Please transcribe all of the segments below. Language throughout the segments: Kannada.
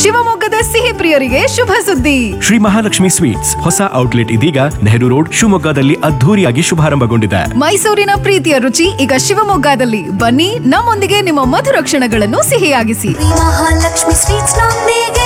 ಶಿವಮೊಗ್ಗದ ಸಿಹಿ ಪ್ರಿಯರಿಗೆ ಶುಭ ಸುದ್ದಿ ಶ್ರೀ ಮಹಾಲಕ್ಷ್ಮಿ ಸ್ವೀಟ್ಸ್ ಹೊಸ ಔಟ್ಲೆಟ್ ಇದೀಗ ನೆಹರು ರೋಡ್ ಶಿವಮೊಗ್ಗದಲ್ಲಿ ಅದ್ಧೂರಿಯಾಗಿ ಶುಭಾರಂಭಗೊಂಡಿದೆ ಮೈಸೂರಿನ ಪ್ರೀತಿಯ ರುಚಿ ಈಗ ಶಿವಮೊಗ್ಗದಲ್ಲಿ ಬನ್ನಿ ನಮ್ಮೊಂದಿಗೆ ನಿಮ್ಮ ಮಧುರ ಕ್ಷಣಗಳನ್ನು ಸಿಹಿಯಾಗಿಸಿ ಮಹಾಲಕ್ಷ್ಮಿ ಸ್ವೀಟ್ಸ್ ನೊಂದಿಗೆ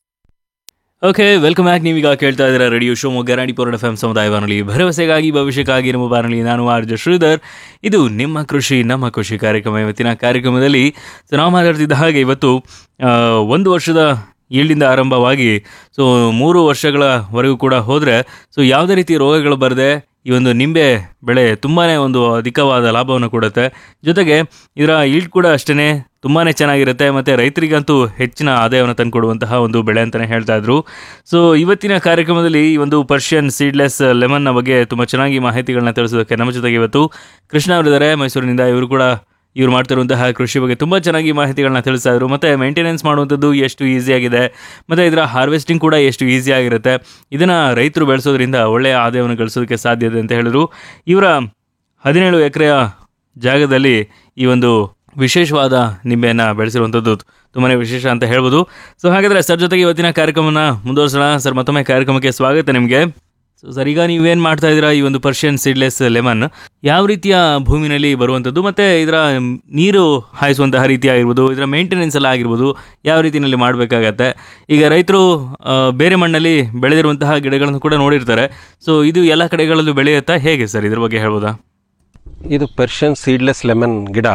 ಓಕೆ ವೆಲ್ಕಮ್ ಬ್ಯಾಕ್ ನೀವೀಗ ಕೇಳ್ತಾ ಇದ್ದೀರಾ radio Shivamogga Ranipura F M ಸಮುದಾಯ ಬಾನುಲಿ ಭರವಸೆಗಾಗಿ ಭವಿಷ್ಯಕ್ಕಾಗಿ ನಮ್ಮ ಬಾನುಲಿ ನಾನು ಆರ್ಜ ಶ್ರೀಧರ್ ಇದು ನಿಮ್ಮ ಕೃಷಿ ನಮ್ಮ ಕೃಷಿ ಕಾರ್ಯಕ್ರಮ ಇವತ್ತಿನ ಕಾರ್ಯಕ್ರಮದಲ್ಲಿ ಸೊ ನಾವು ಮಾತಾಡ್ತಿದ್ದ ಹಾಗೆ ಇವತ್ತು ಆ, ಒಂದು ವರ್ಷದ ಈಲ್ಡಿಂದ ಆರಂಭವಾಗಿ ಸೊ ಮೂರು ವರ್ಷಗಳವರೆಗೂ ಕೂಡ ಹೋದರೆ ಸೊ ಯಾವುದೇ ರೀತಿ ರೋಗಗಳು ಬರದೆ ಈ ಒಂದು ನಿಂಬೆ ಬೆಳೆ ತುಂಬಾ ಒಂದು ಅಧಿಕವಾದ ಲಾಭವನ್ನು ಕೊಡುತ್ತೆ ಜೊತೆಗೆ ಇದರ ಈಲ್ಡ್ ಕೂಡ ಅಷ್ಟೇ ತುಂಬಾ ಚೆನ್ನಾಗಿರುತ್ತೆ ಮತ್ತು ರೈತರಿಗಂತೂ ಹೆಚ್ಚಿನ ಆದಾಯವನ್ನು ತಂದುಕೊಡುವಂತಹ ಒಂದು ಬೆಳೆ ಅಂತಲೇ ಹೇಳ್ತಾ ಇದ್ರು ಸೊ ಇವತ್ತಿನ ಕಾರ್ಯಕ್ರಮದಲ್ಲಿ ಈ ಒಂದು ಪರ್ಷಿಯನ್ ಸೀಡ್ಲೆಸ್ ಲೆಮನ್ನ ಬಗ್ಗೆ ತುಂಬ ಚೆನ್ನಾಗಿ ಮಾಹಿತಿಗಳನ್ನ ತಿಳಿಸೋದಕ್ಕೆ ನಮ್ಮ ಜೊತೆಗೆ ಇವತ್ತು ಕೃಷ್ಣ ಅವರಿದ್ದಾರೆ ಮೈಸೂರಿನಿಂದ ಇವರು ಕೂಡ ಇವ್ರು ಮಾಡ್ತಿರುವಂತಹ ಕೃಷಿ ಬಗ್ಗೆ ತುಂಬ ಚೆನ್ನಾಗಿ ಮಾಹಿತಿಗಳನ್ನ ತಿಳಿಸ್ತಾ ಇದ್ರು ಮತ್ತು ಮೇಂಟೆನೆನ್ಸ್ ಮಾಡುವಂಥದ್ದು ಎಷ್ಟು ಈಸಿಯಾಗಿದೆ ಮತ್ತು ಇದರ ಹಾರ್ವೆಸ್ಟಿಂಗ್ ಕೂಡ ಎಷ್ಟು ಈಸಿ ಆಗಿರುತ್ತೆ ಇದನ್ನು ರೈತರು ಬೆಳೆಸೋದ್ರಿಂದ ಒಳ್ಳೆಯ ಆದಾಯವನ್ನು ಗಳಿಸೋದಕ್ಕೆ ಸಾಧ್ಯತೆ ಅಂತ ಹೇಳಿದ್ರು ಇವರ ಹದಿನೇಳು ಎಕರೆಯ ಜಾಗದಲ್ಲಿ ಈ ಒಂದು ವಿಶೇಷವಾದ ನಿಂಬೆಯನ್ನು ಬೆಳೆಸಿರುವಂಥದ್ದು ತುಂಬಾ ವಿಶೇಷ ಅಂತ ಹೇಳ್ಬೋದು ಸೊ ಹಾಗಾದರೆ ಸರ್ ಜೊತೆಗೆ ಇವತ್ತಿನ ಕಾರ್ಯಕ್ರಮನ ಮುಂದುವರಿಸೋಣ ಸರ್ ಮತ್ತೊಮ್ಮೆ ಕಾರ್ಯಕ್ರಮಕ್ಕೆ ಸ್ವಾಗತ ನಿಮಗೆ ಸೊ ಸರ್ ಈಗ ನೀವೇನು ಮಾಡ್ತಾ ಇದ್ದೀರಾ ಈ ಒಂದು ಪರ್ಷಿಯನ್ ಸೀಡ್ಲೆಸ್ ಲೆಮನ್ ಯಾವ ರೀತಿಯ ಭೂಮಿನಲ್ಲಿ ಬರುವಂಥದ್ದು ಮತ್ತು ಇದರ ನೀರು ಹಾಯಿಸುವಂತಹ ರೀತಿ ಆಗಿರ್ಬೋದು ಇದರ ಮೇಂಟೆನೆನ್ಸ್ ಎಲ್ಲ ಆಗಿರ್ಬೋದು ಯಾವ ರೀತಿಯಲ್ಲಿ ಮಾಡಬೇಕಾಗತ್ತೆ ಈಗ ರೈತರು ಆ, ಬೇರೆ ಮಣ್ಣಲ್ಲಿ ಬೆಳೆದಿರುವಂತಹ ಗಿಡಗಳನ್ನು ಕೂಡ ನೋಡಿರ್ತಾರೆ ಸೊ ಇದು ಎಲ್ಲ ಕಡೆಗಳಲ್ಲೂ ಬೆಳೆಯುತ್ತಾ ಹೇಗೆ ಸರ್ ಇದ್ರ ಬಗ್ಗೆ ಹೇಳ್ಬೋದಾ ಇದು ಪರ್ಷಿಯನ್ ಸೀಡ್ಲೆಸ್ ಲೆಮನ್ ಗಿಡ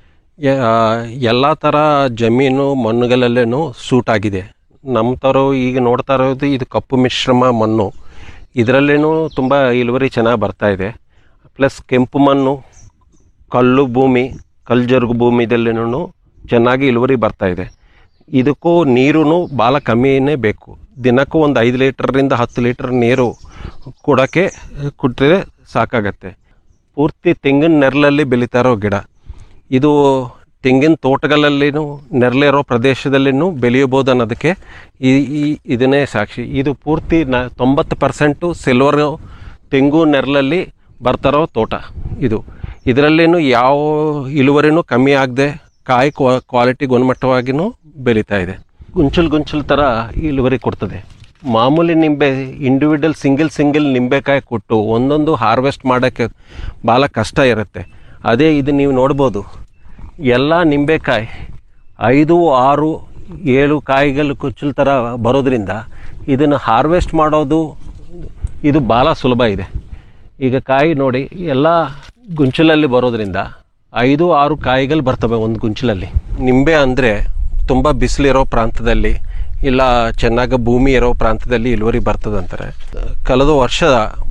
ಎಲ್ಲ ಥರ ಜಮೀನು ಮಣ್ಣುಗಳಲ್ಲೇನು ಸೂಟ್ ಆಗಿದೆ ನಮ್ಮ ಥರ ಈಗ ನೋಡ್ತಾ ಇರೋದು ಇದು ಕಪ್ಪು ಮಿಶ್ರಮ ಮಣ್ಣು ಇದರಲ್ಲೇನೂ ತುಂಬ ಇಳುವರಿ ಚೆನ್ನಾಗಿ ಬರ್ತಾ ಇದೆ ಪ್ಲಸ್ ಕೆಂಪು ಮಣ್ಣು ಕಲ್ಲು ಭೂಮಿ ಕಲ್ಜರುಗು ಭೂಮಿದಲ್ಲಿನೂ ಚೆನ್ನಾಗಿ ಇಳುವರಿ ಬರ್ತಾ ಇದೆ ಇದಕ್ಕೂ ನೀರು ಭಾಳ ಕಮ್ಮಿನೇ ಬೇಕು ದಿನಕ್ಕೂ ಒಂದು ಐದು ಲೀಟ್ರಿಂದ ಹತ್ತು ಲೀಟ್ರ್ ನೀರು ಕೊಡೋಕ್ಕೆ ಕೊಟ್ಟರೆ ಸಾಕಾಗತ್ತೆ ಪೂರ್ತಿ ತೆಂಗಿನ ನೆರಳಲ್ಲಿ ಬೆಳೀತಾ ಇರೋ ಗಿಡ ಇದು ತೆಂಗಿನ ತೋಟಗಳಲ್ಲಿನೂ ನೆರಳಿರೋ ಪ್ರದೇಶದಲ್ಲಿನೂ ಬೆಳೆಯಬೋದು ಅನ್ನೋದಕ್ಕೆ ಈ ಈ ಇದನ್ನೇ ಸಾಕ್ಷಿ ಇದು ಪೂರ್ತಿ ನ ತೊಂಬತ್ತು ಪರ್ಸೆಂಟು ಸಿಲ್ವರ್ ತೆಂಗು ನೆರಳಲ್ಲಿ ಬರ್ತಾರೋ ತೋಟ ಇದು ಇದರಲ್ಲೇನು ಯಾವ ಇಳುವರಿನೂ ಕಮ್ಮಿ ಆಗದೆ ಕಾಯಿ ಕ್ವಾ ಕ್ವಾಲಿಟಿ ಗುಣಮಟ್ಟವಾಗಿಯೂ ಬೆಳೀತಾ ಇದೆ ಗುಂಚಲ್ ಗುಂಚಲ್ ಥರ ಇಳುವರಿ ಕೊಡ್ತದೆ ಮಾಮೂಲಿ ನಿಂಬೆ ಇಂಡಿವಿಜುವಲ್ ಸಿಂಗಲ್ ಸಿಂಗಲ್ ನಿಂಬೆಕಾಯಿ ಕೊಟ್ಟು ಒಂದೊಂದು ಹಾರ್ವೆಸ್ಟ್ ಮಾಡೋಕ್ಕೆ ಭಾಳ ಕಷ್ಟ ಇರುತ್ತೆ ಅದೇ ಇದು ನೀವು ನೋಡ್ಬೋದು ಎಲ್ಲ ನಿಂಬೆಕಾಯಿ ಐದು ಆರು ಏಳು ಕಾಯಿಗಳು ಕುಚ್ಚಲ್ ಥರ ಬರೋದ್ರಿಂದ ಇದನ್ನು ಹಾರ್ವೆಸ್ಟ್ ಮಾಡೋದು ಇದು ಭಾಳ ಸುಲಭ ಇದೆ ಈಗ ಕಾಯಿ ನೋಡಿ ಎಲ್ಲ ಗುಂಚಲಲ್ಲಿ ಬರೋದ್ರಿಂದ ಐದು ಆರು ಕಾಯಿಗಳು ಬರ್ತವೆ ಒಂದು ಗುಂಚಲಲ್ಲಿ ನಿಂಬೆ ಅಂದರೆ ತುಂಬ ಬಿಸಿಲಿರೋ ಪ್ರಾಂತದಲ್ಲಿ ಇಲ್ಲ ಚೆನ್ನಾಗಿ ಭೂಮಿ ಇರೋ ಪ್ರಾಂತದಲ್ಲಿ ಇಳುವರಿ ಬರ್ತದಂತಾರೆ ಕಳೆದ ವರ್ಷ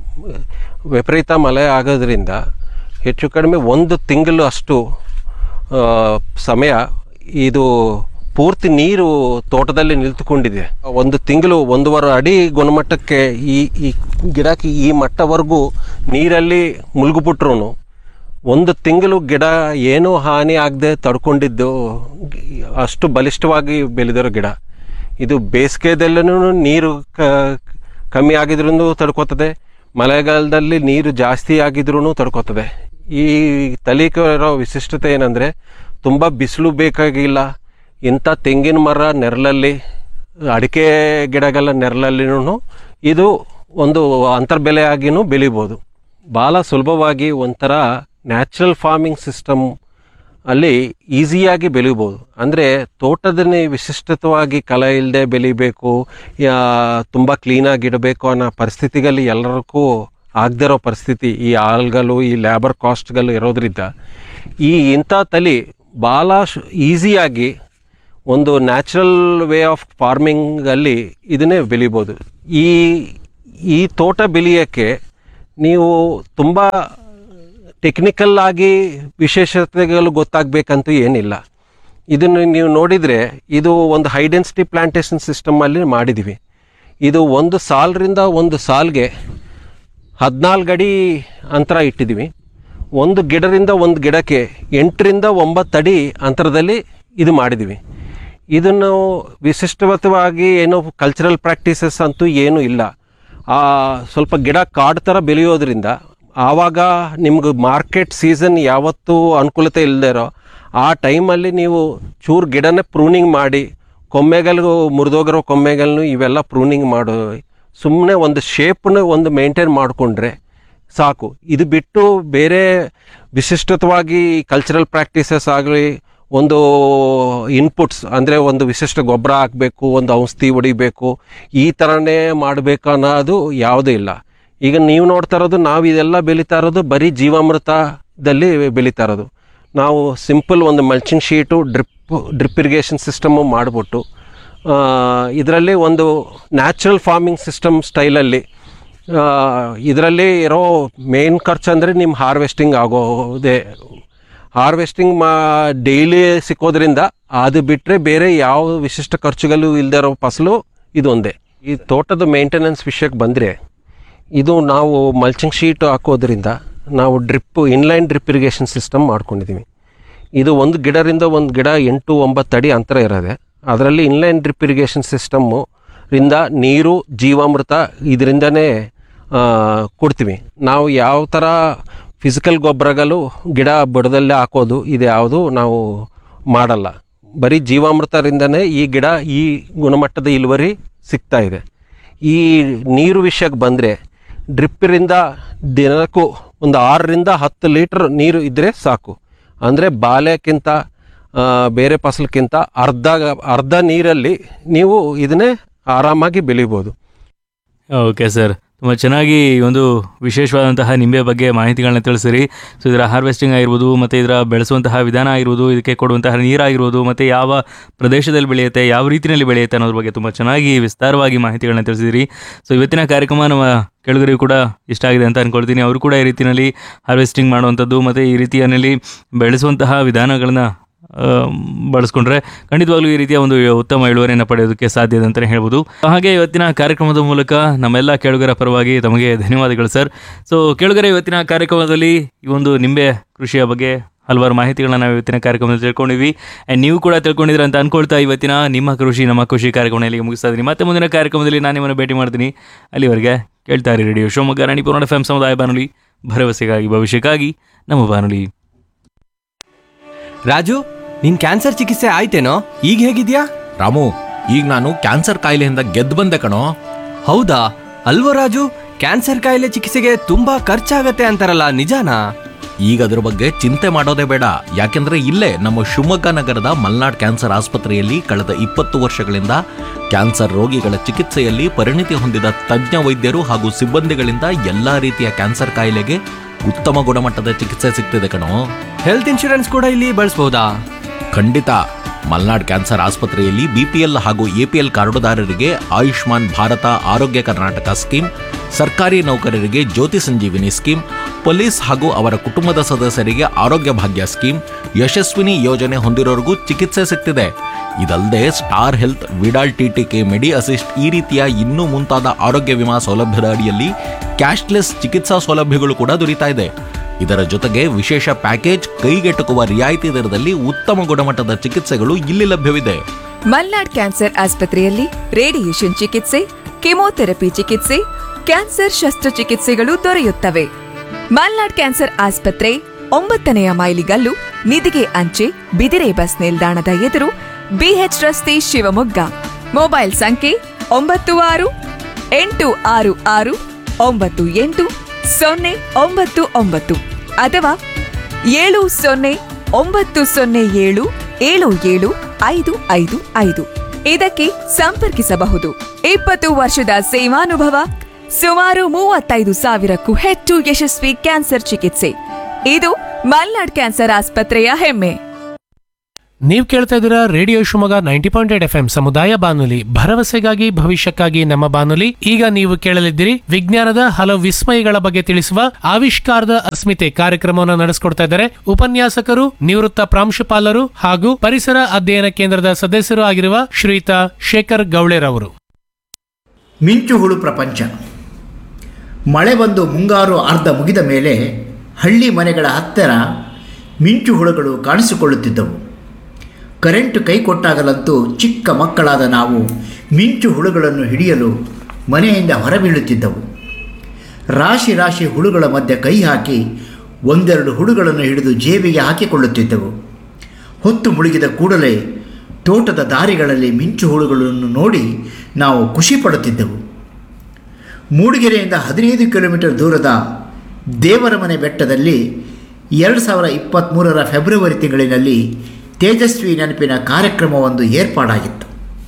ವಿಪರೀತ ಮಳೆ ಆಗೋದ್ರಿಂದ ಹೆಚ್ಚು ಕಡಿಮೆ ಒಂದು ತಿಂಗಳು ಅಷ್ಟು ಆ, ಸಮಯ ಇದು ಪೂರ್ತಿ ನೀರು ತೋಟದಲ್ಲಿ ನಿಂತುಕೊಂಡಿದೆ ಒಂದು ತಿಂಗಳು ಒಂದೂವರೆ ಅಡಿ ಗುಣಮಟ್ಟಕ್ಕೆ ಈ ಈ ಗಿಡಕ್ಕೆ ಈ ಮಟ್ಟವರೆಗೂ ನೀರಲ್ಲಿ ಮುಳುಗಿಬಿಟ್ರು ಒಂದು ತಿಂಗಳು ಗಿಡ ಏನೂ ಹಾನಿ ಆಗದೆ ತಡ್ಕೊಂಡಿದ್ದು ಅಷ್ಟು ಬಲಿಷ್ಠವಾಗಿ ಬೆಳೆದಿರೋ ಗಿಡ ಇದು ಬೇಸಿಗೆದಲ್ಲೂ ನೀರು ಕ ಕಮ್ಮಿ ಆಗಿದ್ರೂ ತಡ್ಕೋತದೆ ಮಳೆಗಾಲದಲ್ಲಿ ನೀರು ಜಾಸ್ತಿ ಆಗಿದ್ರೂ ತಡ್ಕೋತದೆ ಈ ತಲೀಕ ಇರೋ ವಿಶಿಷ್ಟತೆ ಏನಂದರೆ ತುಂಬ ಬಿಸಿಲು ಬೇಕಾಗಿಲ್ಲ ಇಂಥ ತೆಂಗಿನ ಮರ ನೆರಳಲ್ಲಿ ಅಡಿಕೆ ಗಿಡಗಳ ನೆರಳಲ್ಲಿನೂ ಇದು ಒಂದು ಅಂತರ್ಬೆಲೆ ಆಗಿನೂ ಬೆಳಿಬೋದು ಭಾಳ ಸುಲಭವಾಗಿ ಒಂಥರ ನ್ಯಾಚುರಲ್ ಫಾರ್ಮಿಂಗ್ ಸಿಸ್ಟಮ್ ಅಲ್ಲಿ ಈಸಿಯಾಗಿ ಬೆಳಿಬೋದು ಅಂದರೆ ತೋಟದನ್ನೇ ವಿಶಿಷ್ಟತವಾಗಿ ಕಲೆ ಇಲ್ಲದೆ ಬೆಳಿಬೇಕು ಯಾ ತುಂಬ ಕ್ಲೀನಾಗಿ ಇಡಬೇಕು ಅನ್ನೋ ಪರಿಸ್ಥಿತಿಗಳಲ್ಲಿ ಎಲ್ಲರಿಗೂ ಆಗದಿರೋ ಪರಿಸ್ಥಿತಿ ಈ ಆಳ್ಗಳು ಈ ಲೇಬರ್ ಕಾಸ್ಟ್ಗಳು ಇರೋದ್ರಿಂದ ಈ ಇಂಥ ತಳಿ ಭಾಳ ಈಸಿಯಾಗಿ ಒಂದು ನ್ಯಾಚುರಲ್ ವೇ ಆಫ್ ಫಾರ್ಮಿಂಗಲ್ಲಿ ಇದನ್ನೇ ಬೆಳಿಬೋದು ಈ ಈ ತೋಟ ಬೆಳೆಯೋಕ್ಕೆ ನೀವು ತುಂಬ ಟೆಕ್ನಿಕಲ್ ಆಗಿ ವಿಶೇಷತೆಗಳು ಗೊತ್ತಾಗಬೇಕಂತೂ ಏನಿಲ್ಲ ಇದನ್ನು ನೀವು ನೋಡಿದರೆ ಇದು ಒಂದು ಹೈ ಡೆನ್ಸಿಟಿ ಪ್ಲಾಂಟೇಶನ್ ಸಿಸ್ಟಮಲ್ಲಿ ಮಾಡಿದ್ದೀವಿ ಇದು ಒಂದು ಸಾಲರಿಂದ ಒಂದು ಸಾಲ್ಗೆ ಹದಿನಾಲ್ಕು ಅಡಿ ಅಂತರ ಇಟ್ಟಿದ್ದೀವಿ ಒಂದು ಗಿಡದಿಂದ ಒಂದು ಗಿಡಕ್ಕೆ ಎಂಟರಿಂದ ಒಂಬತ್ತು ಅಡಿ ಅಂತರದಲ್ಲಿ ಇದು ಮಾಡಿದ್ದೀವಿ ಇದನ್ನು ವಿಶಿಷ್ಟವಾಗಿ ಏನೋ ಕಲ್ಚರಲ್ ಪ್ರಾಕ್ಟೀಸಸ್ ಅಂತೂ ಏನೂ ಇಲ್ಲ ಆ ಸ್ವಲ್ಪ ಗಿಡ ಕಾಡು ಥರ ಬೆಳೆಯೋದ್ರಿಂದ ಆವಾಗ ನಿಮ್ಗೆ ಮಾರ್ಕೆಟ್ ಸೀಸನ್ ಯಾವತ್ತೂ ಅನುಕೂಲತೆ ಇಲ್ಲದೆ ಇರೋ ಆ ಟೈಮಲ್ಲಿ ನೀವು ಚೂರು ಗಿಡನೇ ಪ್ರೂನಿಂಗ್ ಮಾಡಿ ಕೊಂಬೆಗಳು ಮುರಿದೋಗಿರೋ ಕೊಂಬೆಗಳನ್ನು ಇವೆಲ್ಲ ಪ್ರೂನಿಂಗ್ ಮಾಡೋ ಸುಮ್ಮನೆ ಒಂದು ಶೇಪ್ನ ಒಂದು ಮೇಂಟೈನ್ ಮಾಡಿಕೊಂಡ್ರೆ ಸಾಕು ಇದು ಬಿಟ್ಟು ಬೇರೆ ವಿಶಿಷ್ಟತವಾಗಿ ಕಲ್ಚರಲ್ ಪ್ರಾಕ್ಟೀಸಸ್ ಆಗಲಿ ಒಂದು ಇನ್ಪುಟ್ಸ್ ಅಂದರೆ ಒಂದು ವಿಶಿಷ್ಟ ಗೊಬ್ಬರ ಹಾಕಬೇಕು ಒಂದು ಔಷಧಿ ಹೊಡಿಬೇಕು ಈ ಥರನೇ ಮಾಡಬೇಕು ಅನ್ನೋದು ಯಾವುದೂ ಇಲ್ಲ ಈಗ ನೀವು ನೋಡ್ತಾ ಇರೋದು ನಾವು ಇದೆಲ್ಲ ಬೆಳೀತಾ ಇರೋದು ಬರೀ ಜೀವಾಮೃತದಲ್ಲಿ ಬೆಳೀತಾ ಇರೋದು ನಾವು ಸಿಂಪಲ್ ಒಂದು mulching sheet drip drip irrigation system ಮಾಡಿಬಿಟ್ಟು ಇದರಲ್ಲಿ ಒಂದು ನ್ಯಾಚುರಲ್ ಫಾರ್ಮಿಂಗ್ ಸಿಸ್ಟಮ್ ಸ್ಟೈಲಲ್ಲಿ ಇದರಲ್ಲಿ ಇರೋ ಮೇನ್ ಖರ್ಚು ಅಂದರೆ ನಿಮ್ಮ ಹಾರ್ವೆಸ್ಟಿಂಗ್ ಆಗೋದೇ ಹಾರ್ವೆಸ್ಟಿಂಗ್ ಮಾ ಡೈಲಿ ಸಿಕ್ಕೋದ್ರಿಂದ ಅದು ಬಿಟ್ಟರೆ ಬೇರೆ ಯಾವ ವಿಶಿಷ್ಟ ಖರ್ಚುಗಳು ಇಲ್ಲದೆ ಇರೋ ಫಸಲು ಇದೊಂದೇ ಈ ತೋಟದ ಮೇಂಟೆನೆನ್ಸ್ ವಿಷಯಕ್ಕೆ ಬಂದರೆ ಇದು ನಾವು ಮಲ್ಚಿಂಗ್ ಶೀಟ್ ಹಾಕೋದ್ರಿಂದ ನಾವು drip inline drip irrigation system ಮಾಡ್ಕೊಂಡಿದ್ದೀವಿ ಇದು ಒಂದು ಗಿಡದಿಂದ ಒಂದು ಗಿಡ ಎಂಟು ಒಂಬತ್ತು ಅಡಿ ಅಂತರ ಇರೋದೆ ಅದರಲ್ಲಿ ಇನ್ಲೈನ್ ಡ್ರಿಪ್ ಇರಿಗೇಷನ್ ಸಿಸ್ಟಮ್ಮು ರಿಂದ ನೀರು ಜೀವಾಮೃತ ಇದರಿಂದನೇ ಕೊಡ್ತೀವಿ ನಾವು ಯಾವ ಥರ ಫಿಸಿಕಲ್ ಗೊಬ್ಬರಗಳು ಗಿಡ ಬುಡದಲ್ಲೇ ಹಾಕೋದು ಇದು ಯಾವುದು ನಾವು ಮಾಡಲ್ಲ ಬರೀ ಜೀವಾಮೃತರಿಂದನೇ ಈ ಗಿಡ ಈ ಗುಣಮಟ್ಟದ ಇಳುವರಿ ಸಿಗ್ತಾ ಇದೆ ಈ ನೀರು ವಿಷಯಕ್ಕೆ ಬಂದರೆ ಡ್ರಿಪ್ಪಿರಿಂದ ದಿನಕ್ಕೂ ಒಂದು ಆರರಿಂದ ಹತ್ತು ಲೀಟ್ರ್ ನೀರು ಇದ್ದರೆ ಸಾಕು ಅಂದರೆ ಬಾಲೆಕ್ಕಿಂತ ಆ, ಬೇರೆ ಫಸಲಕ್ಕಿಂತ ಅರ್ಧ ಅರ್ಧ ನೀರಲ್ಲಿ ನೀವು ಇದನ್ನೇ ಆರಾಮಾಗಿ ಬೆಳಿಬೋದು ಓಕೆ ಸರ್ ತುಂಬ ಚೆನ್ನಾಗಿ ಈ ಒಂದು ವಿಶೇಷವಾದಂತಹ ನಿಂಬೆ ಬಗ್ಗೆ ಮಾಹಿತಿಗಳನ್ನ ತಿಳಿಸಿರಿ ಸೊ ಇದರ ಹಾರ್ವೆಸ್ಟಿಂಗ್ ಆಗಿರ್ಬೋದು ಮತ್ತು ಇದರ ಬೆಳೆಸುವಂತಹ ವಿಧಾನ ಆಗಿರ್ಬೋದು ಇದಕ್ಕೆ ಕೊಡುವಂತಹ ನೀರಾಗಿರ್ಬೋದು ಮತ್ತು ಯಾವ ಪ್ರದೇಶದಲ್ಲಿ ಬೆಳೆಯುತ್ತೆ ಯಾವ ರೀತಿಯಲ್ಲಿ ಬೆಳೆಯುತ್ತೆ ಅನ್ನೋದ್ರ ಬಗ್ಗೆ ತುಂಬ ಚೆನ್ನಾಗಿ ವಿಸ್ತಾರವಾಗಿ ಮಾಹಿತಿಗಳನ್ನ ತಿಳಿಸಿದಿರಿ ಸೊ ಇವತ್ತಿನ ಕಾರ್ಯಕ್ರಮ ನಮ್ಮ ಕೆಳಗರಿಗೂ ಕೂಡ ಇಷ್ಟ ಆಗಿದೆ ಅಂತ ಅಂದ್ಕೊಳ್ತೀನಿ ಅವರು ಕೂಡ ಈ ರೀತಿಯಲ್ಲಿ ಹಾರ್ವೆಸ್ಟಿಂಗ್ ಮಾಡುವಂಥದ್ದು ಮತ್ತು ಈ ರೀತಿಯಲ್ಲಿ ಬೆಳೆಸುವಂತಹ ವಿಧಾನಗಳನ್ನ ಆ, ಬಳಸ್ಕೊಂಡ್ರೆ ಖಂಡಿತವಾಗ್ಲೂ ಈ ರೀತಿಯ ಒಂದು ಉತ್ತಮ ಇಳುವರಿಯನ್ನು ಪಡೆಯೋದಕ್ಕೆ ಸಾಧ್ಯ ಇದೆ ಅಂತಲೇ ಹೇಳ್ಬೋದು ಹಾಗೆ ಇವತ್ತಿನ ಕಾರ್ಯಕ್ರಮದ ಮೂಲಕ ನಮ್ಮೆಲ್ಲ ಕೇಳುಗರ ಪರವಾಗಿ ತಮಗೆ ಧನ್ಯವಾದಗಳು ಸರ್ ಸೊ ಕೇಳುಗರ ಇವತ್ತಿನ ಕಾರ್ಯಕ್ರಮದಲ್ಲಿ ಈ ಒಂದು ನಿಂಬೆ ಕೃಷಿಯ ಬಗ್ಗೆ ಹಲವಾರು ಮಾಹಿತಿಗಳನ್ನ ನಾವು ಇವತ್ತಿನ ಕಾರ್ಯಕ್ರಮದಲ್ಲಿ ತಿಳ್ಕೊಂಡಿವಿ ಆ್ಯಂಡ್ ನೀವು ಕೂಡ ತಿಳ್ಕೊಂಡಿದ್ದೀರ ಅಂತ ಅನ್ಕೊಳ್ತಾ ಇವತ್ತಿನ ನಿಮ್ಮ ಕೃಷಿ ನಮ್ಮ ಕೃಷಿ ಕಾರ್ಯಕ್ರಮ ಇಲ್ಲಿಗೆ ಮುಗಿಸ್ತಾ ಇದ್ದೀನಿ ಮತ್ತೆ ಮುಂದಿನ ಕಾರ್ಯಕ್ರಮದಲ್ಲಿ ನಾನು ನಿಮ್ಮನ್ನು ಭೇಟಿ ಮಾಡ್ತೀನಿ ಅಲ್ಲಿವರೆಗೆ ಕೇಳ್ತಾ ಇರಿ radio Shivamogga Ranipura F M ಸಮುದಾಯ ಬಾನುಲಿ ಭರವಸೆಗಾಗಿ ಭವಿಷ್ಯಕ್ಕಾಗಿ ನಮ್ಮ ಬಾನುಲಿ ರಾಜು ನಿನ್ ಕ್ಯಾನ್ಸರ್ ಚಿಕಿತ್ಸೆ ಆಯ್ತೇನೋ ಈಗ ಹೇಗಿದ್ಯಾ ರಾಮು ಈಗ ನಾನು ಕ್ಯಾನ್ಸರ್ ಕಾಯಿಲೆಯಿಂದ ಗೆದ್ದು ಬಂದೆ ಕಣೋ ಹೌದಾ ಅಲ್ವೋ ರಾಜು ಕ್ಯಾನ್ಸರ್ ಕಾಯಿಲೆ ಚಿಕಿತ್ಸೆಗೆ ತುಂಬಾ ಖರ್ಚಾಗತ್ತೆ ಅಂತಾರಲ್ಲ ನಿಜಾನಾ ಈಗ ಅದ್ರ ಬಗ್ಗೆ ಚಿಂತೆ ಮಾಡೋದೇ ಬೇಡ ಯಾಕೆಂದ್ರೆ ಇಲ್ಲೇ ನಮ್ಮ ಶಿವಮೊಗ್ಗ ನಗರದ ಮಲ್ನಾಡ್ ಕ್ಯಾನ್ಸರ್ ಆಸ್ಪತ್ರೆಯಲ್ಲಿ ಕಳೆದ ಇಪ್ಪತ್ತು ವರ್ಷಗಳಿಂದ ಕ್ಯಾನ್ಸರ್ ರೋಗಿಗಳ ಚಿಕಿತ್ಸೆಯಲ್ಲಿ ಪರಿಣಿತಿ ಹೊಂದಿದ ತಜ್ಞ ವೈದ್ಯರು ಹಾಗೂ ಸಿಬ್ಬಂದಿಗಳಿಂದ ಎಲ್ಲಾ ರೀತಿಯ ಕ್ಯಾನ್ಸರ್ ಕಾಯಿಲೆಗೆ ಉತ್ತಮ ಗುಣಮಟ್ಟದ ಚಿಕಿತ್ಸೆ ಸಿಗ್ತಿದೆ ಕಣೋ ಹೆಲ್ತ್ ಇನ್ಶೂರೆನ್ಸ್ ಕೂಡ ಇಲ್ಲಿ ಬಳಸ್ಬೋದಾ ಖಂಡಿತ ಮಲ್ನಾಡ್ ಕ್ಯಾನ್ಸರ್ ಆಸ್ಪತ್ರೆಯಲ್ಲಿ ಬಿಪಿಎಲ್ ಹಾಗೂ ಎಪಿಎಲ್ ಕಾರ್ಡುದಾರರಿಗೆ ಆಯುಷ್ಮಾನ್ ಭಾರತ ಆರೋಗ್ಯ ಕರ್ನಾಟಕ ಸ್ಕೀಮ್ ಸರ್ಕಾರಿ ನೌಕರರಿಗೆ ಜ್ಯೋತಿ ಸಂಜೀವಿನಿ ಸ್ಕೀಮ್ ಪೊಲೀಸ್ ಹಾಗೂ ಅವರ ಕುಟುಂಬದ ಸದಸ್ಯರಿಗೆ ಆರೋಗ್ಯ ಭಾಗ್ಯ ಸ್ಕೀಮ್ ಯಶಸ್ವಿನಿ ಯೋಜನೆ ಹೊಂದಿರೋರಿಗೂ ಚಿಕಿತ್ಸೆ ಸಿಗ್ತಿದೆ ಇದಲ್ಲದೆ star health Vidal TTK medi assist ಈ ರೀತಿಯ ಇನ್ನೂ ಮುಂತಾದ ಆರೋಗ್ಯ ವಿಮಾ ಸೌಲಭ್ಯದ ಅಡಿಯಲ್ಲಿ ಕ್ಯಾಶ್ಲೆಸ್ ಚಿಕಿತ್ಸಾ ಸೌಲಭ್ಯಗಳು ಕೂಡ ದೊರೀತಾ ಇದೆ ಇದರ ಜೊತೆಗೆ ವಿಶೇಷ ಪ್ಯಾಕೇಜ್ ಕೈಗೆಟುಕುವ ರಿಯಾಯಿತಿ ದರದಲ್ಲಿ ಉತ್ತಮ ಗುಣಮಟ್ಟದ ಚಿಕಿತ್ಸೆಗಳು ಇಲ್ಲಿ ಲಭ್ಯವಿದೆ ಮಲ್ನಾಡ್ ಕ್ಯಾನ್ಸರ್ ಆಸ್ಪತ್ರೆಯಲ್ಲಿ ರೇಡಿಯೇಷನ್ ಚಿಕಿತ್ಸೆ ಕೆಮೊಥೆರಪಿ ಚಿಕಿತ್ಸೆ ಕ್ಯಾನ್ಸರ್ ಶಸ್ತ್ರಚಿಕಿತ್ಸೆಗಳು ದೊರೆಯುತ್ತವೆ ಮಲ್ನಾಡ್ ಕ್ಯಾನ್ಸರ್ ಆಸ್ಪತ್ರೆ ಒಂಬತ್ತನೆಯ ಮೈಲಿಗಲ್ಲು ನಿಧಿಗೆ ಅಂಚೆ ಬಿದಿರೆ ಬಸ್ ನಿಲ್ದಾಣದ ಎದುರು ಬಿಎಚ್ ರಸ್ತೆ ಶಿವಮೊಗ್ಗ ಮೊಬೈಲ್ ಸಂಖ್ಯೆ ಒಂಬತ್ತು ಆರು ಎಂಟು ಆರು ಆರು ಒಂಬತ್ತು ಎಂಟು ಸೊನ್ನೆ ಒಂಬತ್ತು ಒಂಬತ್ತು ಅಥವಾ ಏಳು ಸೊನ್ನೆ ಒಂಬತ್ತು ಸೊನ್ನೆ ಏಳು ಏಳು ಏಳು ಐದು ಐದು ಐದು ಇದಕ್ಕೆ ಸಂಪರ್ಕಿಸಬಹುದು ಇಪ್ಪತ್ತು ವರ್ಷದ ಸೇವಾನುಭವ ಸುಮಾರು ಮೂವತ್ತೈದು ಸಾವಿರಕ್ಕೂ ಹೆಚ್ಚು ಯಶಸ್ವಿ ಕ್ಯಾನ್ಸರ್ ಚಿಕಿತ್ಸೆ ಇದು ಮಲ್ನಾಡ್ ಕ್ಯಾನ್ಸರ್ ಆಸ್ಪತ್ರೆಯ ಹೆಮ್ಮೆ ನೀವು ಕೇಳ್ತಾ ಇದ್ದೀರಾ radio Shivamogga ninety point eight F M ಸಮುದಾಯ ಬಾನುಲಿ ಭರವಸೆಗಾಗಿ ಭವಿಷ್ಯಕ್ಕಾಗಿ ನಮ್ಮ ಬಾನುಲಿ ಈಗ ನೀವು ಕೇಳಲಿದ್ದೀರಿ ವಿಜ್ಞಾನದ ಹಲವು ವಿಸ್ಮಯಗಳ ಬಗ್ಗೆ ತಿಳಿಸುವ ಆವಿಷ್ಕಾರದ ಅಸ್ಮಿತೆ ಕಾರ್ಯಕ್ರಮವನ್ನು ನಡೆಸಿಕೊಡ್ತಾ ಇದ್ದಾರೆ ಉಪನ್ಯಾಸಕರು ನಿವೃತ್ತ ಪ್ರಾಂಶುಪಾಲರು ಹಾಗೂ ಪರಿಸರ ಅಧ್ಯಯನ ಕೇಂದ್ರದ ಸದಸ್ಯರು ಆಗಿರುವ ಶ್ರೀಯುತ ಶೇಖರ್ ಗೌಳೆರವರು ಮಿಂಚು ಹುಳು ಪ್ರಪಂಚ ಮಳೆ ಬಂದು ಮುಂಗಾರು ಅರ್ಧ ಮುಗಿದ ಮೇಲೆ ಹಳ್ಳಿ ಮನೆಗಳ ಹತ್ತಿರ ಮಿಂಚು ಹುಳುಗಳು ಕಾಣಿಸಿಕೊಳ್ಳುತ್ತಿದ್ದವು ಕರೆಂಟು ಕೈ ಕೊಟ್ಟಾಗಲಂತೂ ಚಿಕ್ಕ ಮಕ್ಕಳಾದ ನಾವು ಮಿಂಚು ಹುಳುಗಳನ್ನು ಹಿಡಿಯಲು ಮನೆಯಿಂದ ಹೊರಬೀಳುತ್ತಿದ್ದವು ರಾಶಿ ರಾಶಿ ಹುಳುಗಳ ಮಧ್ಯೆ ಕೈ ಹಾಕಿ ಒಂದೆರಡು ಹುಳುಗಳನ್ನು ಹಿಡಿದು ಜೇಬಿಗೆ ಹಾಕಿಕೊಳ್ಳುತ್ತಿದ್ದೆವು ಹೊತ್ತು ಮುಳುಗಿದ ಕೂಡಲೇ ತೋಟದ ದಾರಿಗಳಲ್ಲಿ ಮಿಂಚು ಹುಳುಗಳನ್ನು ನೋಡಿ ನಾವು ಖುಷಿ ಪಡುತ್ತಿದ್ದೆವು ಮೂಡಿಗೆರೆಯಿಂದ ಹದಿನೈದು ಕಿಲೋಮೀಟರ್ ದೂರದ ದೇವರಮನೆ ಬೆಟ್ಟದಲ್ಲಿ ಎರಡು ಸಾವಿರ ಇಪ್ಪತ್ತ್ಮೂರರ ಫೆಬ್ರವರಿ ತಿಂಗಳಿನಲ್ಲಿ ತೇಜಸ್ವಿ ನೆನಪಿನ ಕಾರ್ಯಕ್ರಮವೊಂದು ಏರ್ಪಾಡಾಗಿತ್ತು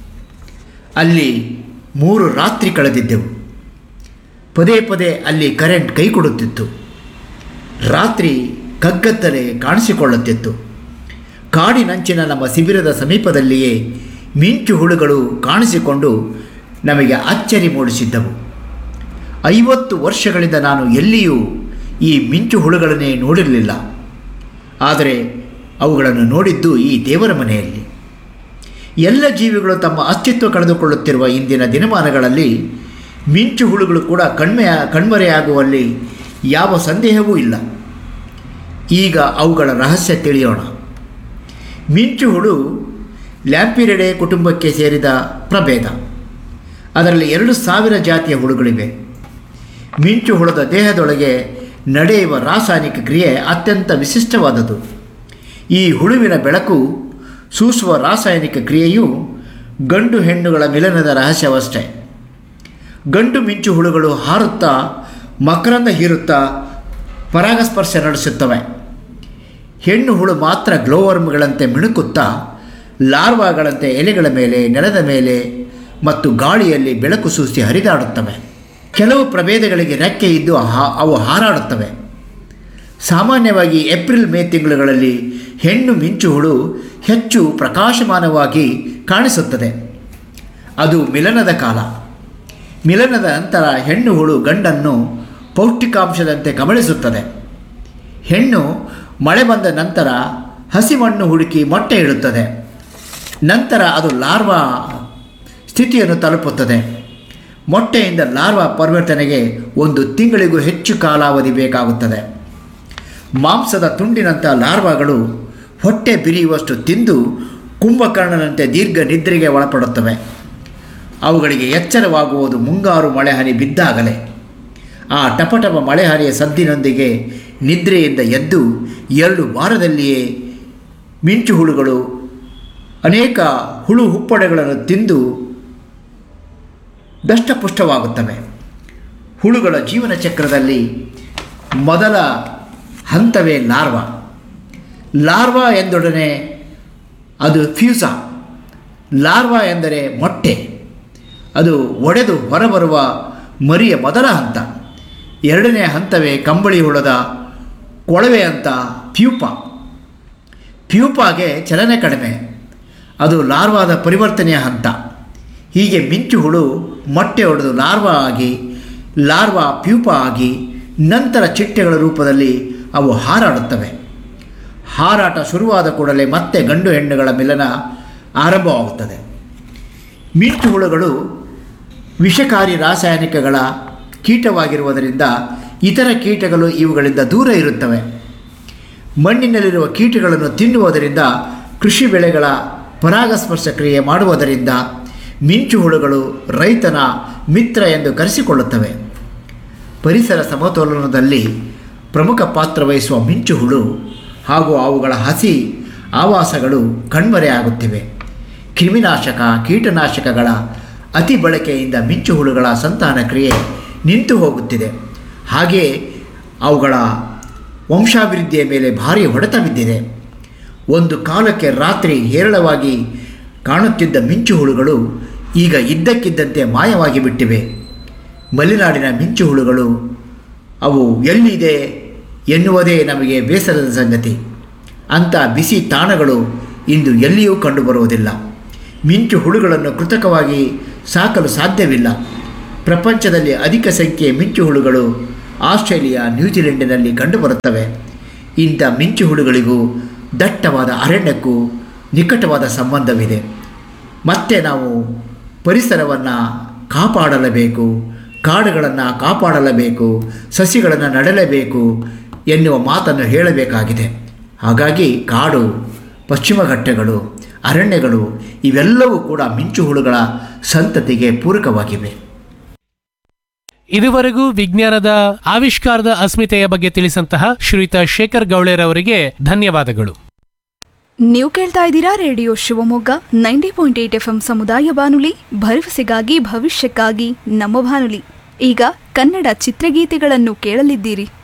ಅಲ್ಲಿ ಮೂರು ರಾತ್ರಿ ಕಳೆದಿದ್ದೆವು ಪದೇ ಪದೇ ಅಲ್ಲಿ ಕರೆಂಟ್ ಕೈ ಕೊಡುತ್ತಿತ್ತು ರಾತ್ರಿ ಕಗ್ಗತ್ತಲೆ ಕಾಣಿಸಿಕೊಳ್ಳುತ್ತಿತ್ತು ಕಾಡಿನಂಚಿನ ನಮ್ಮ ಶಿಬಿರದ ಸಮೀಪದಲ್ಲಿಯೇ ಮಿಂಚು ಹುಳುಗಳು ಕಾಣಿಸಿಕೊಂಡು ನಮಗೆ ಅಚ್ಚರಿ ಮೂಡಿಸಿದ್ದವು ಐವತ್ತು ವರ್ಷಗಳಿಂದ ನಾನು ಎಲ್ಲಿಯೂ ಈ ಮಿಂಚು ಹುಳುಗಳನ್ನೇ ನೋಡಿರಲಿಲ್ಲ ಆದರೆ ಅವುಗಳನ್ನು ನೋಡಿದ್ದು ಈ ದೇವರ ಮನೆಯಲ್ಲಿ ಎಲ್ಲ ಜೀವಿಗಳು ತಮ್ಮ ಅಸ್ತಿತ್ವ ಕಳೆದುಕೊಳ್ಳುತ್ತಿರುವ ಇಂದಿನ ದಿನಮಾನಗಳಲ್ಲಿ ಮಿಂಚು ಹುಳುಗಳು ಕೂಡ ಕಣ್ಮೆಯ ಕಣ್ಮರೆಯಾಗುವಲ್ಲಿ ಯಾವ ಸಂದೇಹವೂ ಇಲ್ಲ ಈಗ ಅವುಗಳ ರಹಸ್ಯ ತಿಳಿಯೋಣ ಮಿಂಚು ಹುಳು ಲ್ಯಾಂಪಿರೆಡೆ ಕುಟುಂಬಕ್ಕೆ ಸೇರಿದ ಪ್ರಭೇದ ಅದರಲ್ಲಿ ಎರಡು ಸಾವಿರ ಜಾತಿಯ ಹುಳುಗಳಿವೆ ಮಿಂಚು ಹುಳದ ದೇಹದೊಳಗೆ ನಡೆಯುವ ರಾಸಾಯನಿಕ ಕ್ರಿಯೆ ಅತ್ಯಂತ ವಿಶಿಷ್ಟವಾದದ್ದು ಈ ಹುಳುವಿನ ಬೆಳಕು ಸೂಸುವ ರಾಸಾಯನಿಕ ಕ್ರಿಯೆಯು ಗಂಡು ಹೆಣ್ಣುಗಳ ಮಿಲನದ ರಹಸ್ಯವಷ್ಟೇ ಗಂಡು ಮಿಂಚು ಹುಳುಗಳು ಹಾರುತ್ತಾ ಮಕರಂದ ಹೀರುತ್ತಾ ಪರಾಗಸ್ಪರ್ಶ ನಡೆಸುತ್ತವೆ ಹೆಣ್ಣು ಹುಳು ಮಾತ್ರ ಗ್ಲೋವರ್ಮ್ಗಳಂತೆ ಮಿಣುಕುತ್ತಾ ಲಾರ್ವಾಗಳಂತೆ ಎಲೆಗಳ ಮೇಲೆ ನೆಲದ ಮೇಲೆ ಮತ್ತು ಗಾಳಿಯಲ್ಲಿ ಬೆಳಕು ಸೂಸಿ ಹರಿದಾಡುತ್ತವೆ ಕೆಲವು ಪ್ರಭೇದಗಳಿಗೆ ರೆಕ್ಕೆ ಇದ್ದು ಹಾ- ಅವು ಹಾರಾಡುತ್ತವೆ ಸಾಮಾನ್ಯವಾಗಿ ಏಪ್ರಿಲ್ ಮೇ ತಿಂಗಳುಗಳಲ್ಲಿ ಹೆಣ್ಣು ಮಿಂಚು ಹುಳು ಹೆಚ್ಚು ಪ್ರಕಾಶಮಾನವಾಗಿ ಕಾಣಿಸುತ್ತದೆ ಅದು ಮಿಲನದ ಕಾಲ ಮಿಲನದ ನಂತರ ಹೆಣ್ಣು ಹುಳು ಗಂಡನ್ನು ಪೌಷ್ಟಿಕಾಂಶದಂತೆ ಕಬಳಿಸುತ್ತದೆ ಹೆಣ್ಣು ಮಳೆ ಬಂದ ನಂತರ ಹಸಿ ಮಣ್ಣು ಹುಡುಕಿ ಮೊಟ್ಟೆ ಇಡುತ್ತದೆ ನಂತರ ಅದು ಲಾರ್ವಾ ಸ್ಥಿತಿಯನ್ನು ತಲುಪುತ್ತದೆ ಮೊಟ್ಟೆಯಿಂದ ಲಾರ್ವಾ ಪರಿವರ್ತನೆಗೆ ಒಂದು ತಿಂಗಳಿಗೂ ಹೆಚ್ಚು ಕಾಲಾವಧಿ ಬೇಕಾಗುತ್ತದೆ ಮಾಂಸದ ತುಂಡಿನಂಥ ಲಾರ್ವಾಗಳು ಹೊಟ್ಟೆ ಬಿರಿಯುವಷ್ಟು ತಿಂದು ಕುಂಭಕರ್ಣನಂತೆ ದೀರ್ಘ ನಿದ್ರೆಗೆ ಒಳಪಡುತ್ತವೆ ಅವುಗಳಿಗೆ ಎಚ್ಚರವಾಗುವುದು ಮುಂಗಾರು ಮಳೆಹನಿ ಬಿದ್ದಾಗಲೇ ಆ ಟಪಟಪ ಮಳೆಹನಿಯ ಸದ್ದಿನೊಂದಿಗೆ ನಿದ್ರೆಯಿಂದ ಎದ್ದು ಎರಡು ವಾರದಲ್ಲಿಯೇ ಮಿಂಚು ಹುಳುಗಳು ಅನೇಕ ಹುಳು ಹುಪ್ಪಡೆಗಳನ್ನು ತಿಂದು ದಷ್ಟಪುಷ್ಟವಾಗುತ್ತವೆ ಹುಳುಗಳ ಜೀವನ ಚಕ್ರದಲ್ಲಿ ಮೊದಲ ಹಂತವೇ ಲಾರ್ವಾ ಲಾರ್ವಾ ಎಂದೊಡನೆ ಅದು ಫ್ಯೂಸಾ ಲಾರ್ವಾ ಎಂದರೆ ಮೊಟ್ಟೆ ಅದು ಒಡೆದು ಹೊರಬರುವ ಮರಿಯ ಮೊದಲ ಹಂತ ಎರಡನೇ ಹಂತವೇ ಕಂಬಳಿ ಹುಳದ ಕೊಳವೆ ಅಂತ ಪ್ಯೂಪ ಪ್ಯೂಪಾಗೆ ಚಲನೆ ಕಡಿಮೆ ಅದು ಲಾರ್ವಾದ ಪರಿವರ್ತನೆಯ ಹಂತ ಹೀಗೆ ಮಿಂಚು ಹುಳು ಮೊಟ್ಟೆ ಹೊಡೆದು ಲಾರ್ವಾ ಆಗಿ ಲಾರ್ವಾ ಪ್ಯೂಪ ಆಗಿ ನಂತರ ಚಿಟ್ಟೆಗಳ ರೂಪದಲ್ಲಿ ಅವು ಹಾರಾಡುತ್ತವೆ ಹಾರಾಟ ಶುರುವಾದ ಕೂಡಲೇ ಮತ್ತೆ ಗಂಡು ಹೆಣ್ಣುಗಳ ಮಿಲನ ಆರಂಭವಾಗುತ್ತದೆ ಮಿಂಚು ಹುಳುಗಳು ವಿಷಕಾರಿ ರಾಸಾಯನಿಕಗಳ ಕೀಟವಾಗಿರುವುದರಿಂದ ಇತರ ಕೀಟಗಳು ಇವುಗಳಿಂದ ದೂರ ಇರುತ್ತವೆ ಮಣ್ಣಿನಲ್ಲಿರುವ ಕೀಟಗಳನ್ನು ತಿನ್ನುವುದರಿಂದ ಕೃಷಿ ಬೆಳೆಗಳ ಪರಾಗಸ್ಪರ್ಶ ಕ್ರಿಯೆ ಮಾಡುವುದರಿಂದ ಮಿಂಚು ಹುಳುಗಳು ರೈತನ ಮಿತ್ರ ಎಂದು ಕರೆಸಿಕೊಳ್ಳುತ್ತವೆ ಪರಿಸರ ಸಮತೋಲನದಲ್ಲಿ ಪ್ರಮುಖ ಪಾತ್ರ ವಹಿಸುವ ಮಿಂಚು ಹುಳು ಹಾಗೂ ಅವುಗಳ ಹಸಿ ಆವಾಸಗಳು ಕಣ್ಮರೆಯಾಗುತ್ತಿವೆ ಕ್ರಿಮಿನಾಶಕ ಕೀಟನಾಶಕಗಳ ಅತಿ ಬಳಕೆಯಿಂದ ಮಿಂಚು ಹುಳುಗಳ ಸಂತಾನ ಕ್ರಿಯೆ ನಿಂತು ಹೋಗುತ್ತಿದೆ ಹಾಗೆಯೇ ಅವುಗಳ ವಂಶಾಭಿವೃದ್ಧಿಯ ಮೇಲೆ ಭಾರಿ ಹೊಡೆತ ಬಿದ್ದಿದೆ ಒಂದು ಕಾಲಕ್ಕೆ ರಾತ್ರಿ ಹೇರಳವಾಗಿ ಕಾಣುತ್ತಿದ್ದ ಮಿಂಚು ಹುಳುಗಳು ಈಗ ಇದ್ದಕ್ಕಿದ್ದಂತೆ ಮಾಯವಾಗಿ ಬಿಟ್ಟಿವೆ ಮಲೆನಾಡಿನ ಮಿಂಚು ಹುಳುಗಳು ಅವು ಎಲ್ಲಿದೆ ಎನ್ನುವುದೇ ನಮಗೆ ಬೇಸರದ ಸಂಗತಿ ಅಂಥ ಬಿಸಿ ತಾಣಗಳು ಇಂದು ಎಲ್ಲಿಯೂ ಕಂಡುಬರುವುದಿಲ್ಲ ಮಿಂಚು ಹುಳುಗಳನ್ನು ಕೃತಕವಾಗಿ ಸಾಕಲು ಸಾಧ್ಯವಿಲ್ಲ ಪ್ರಪಂಚದಲ್ಲಿ ಅಧಿಕ ಸಂಖ್ಯೆಯ ಮಿಂಚು ಹುಳುಗಳು ಆಸ್ಟ್ರೇಲಿಯಾ ನ್ಯೂಜಿಲೆಂಡಿನಲ್ಲಿ ಕಂಡುಬರುತ್ತವೆ ಇಂಥ ಮಿಂಚು ಹುಳುಗಳಿಗೂ ದಟ್ಟವಾದ ಅರಣ್ಯಕ್ಕೂ ನಿಕಟವಾದ ಸಂಬಂಧವಿದೆ ಮತ್ತೆ ನಾವು ಪರಿಸರವನ್ನು ಕಾಪಾಡಲೇಬೇಕು ಕಾಡುಗಳನ್ನು ಕಾಪಾಡಲೇಬೇಕು ಸಸಿಗಳನ್ನು ನೆಡಲೇಬೇಕು ಎನ್ನುವ ಮಾತನ್ನು ಹೇಳಬೇಕಾಗಿದೆ ಹಾಗಾಗಿ ಕಾಡು ಪಶ್ಚಿಮ ಘಟ್ಟಗಳು ಅರಣ್ಯಗಳು ಇವೆಲ್ಲವೂ ಕೂಡ ಮಿಂಚು ಹುಳುಗಳ ಸಂತತಿಗೆ ಪೂರಕವಾಗಿವೆ ಇದುವರೆಗೂ ವಿಜ್ಞಾನದ ಆವಿಷ್ಕಾರದ ಅಸ್ಮಿತೆಯ ಬಗ್ಗೆ ತಿಳಿಸಂತಹ ಶ್ರೀಯುತ ಶೇಖರ್ ಗೌಳೆರವರಿಗೆ ಧನ್ಯವಾದಗಳು ನೀವು ಕೇಳ್ತಾ ಇದ್ದೀರಾ radio Shivamogga ninety point eight F M ಸಮುದಾಯ ಬಾನುಲಿ ಭರವಸೆಗಾಗಿ ಭವಿಷ್ಯಕ್ಕಾಗಿ ನಮ್ಮ ಬಾನುಲಿ ಈಗ ಕನ್ನಡ ಚಿತ್ರಗೀತೆಗಳನ್ನು ಕೇಳಲಿದ್ದೀರಿ